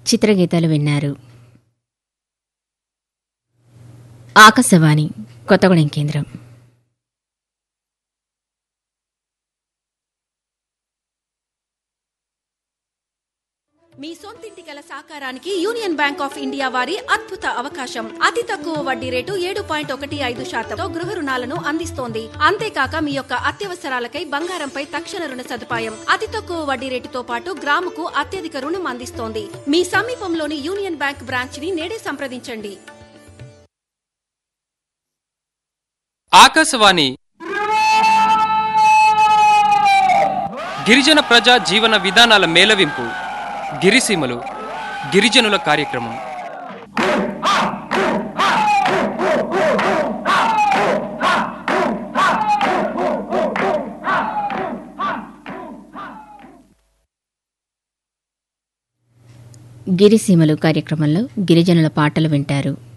చిత్రగీతాలు విన్నారు ఆకాశవాణి కొత్తగూడెం కేంద్రం మీ సొంతింటి కల సాకారానికి యూనియన్ బ్యాంక్ ఆఫ్ ఇండియా వారి అద్భుత అవకాశం అతి తక్కువ వడ్డీ రేటు ఏడు పాయింట్ ఒకటి ఐదు శాతంతో గృహ రుణాలను అందిస్తోంది అంతేకాక మీ యొక్క అత్యవసరాలకై బంగారంపై తక్షణ రుణ సదుపాయం అతి తక్కువ వడ్డీ రేటుతో పాటు గ్రాముకు అత్యధిక రుణం అందిస్తోంది మీ సమీపంలోని యూనియన్ బ్యాంక్ బ్రాంచ్ ని నేడే సంప్రదించండి ఆకాశవాణి గిరిజన ప్రజా జీవన విధానాల మేలవింపు గిరిసీమలు గిరిజనుల కార్యక్రమం గిరిసీమలు కార్యక్రమంలో గిరిజనుల పాటలు వింటారు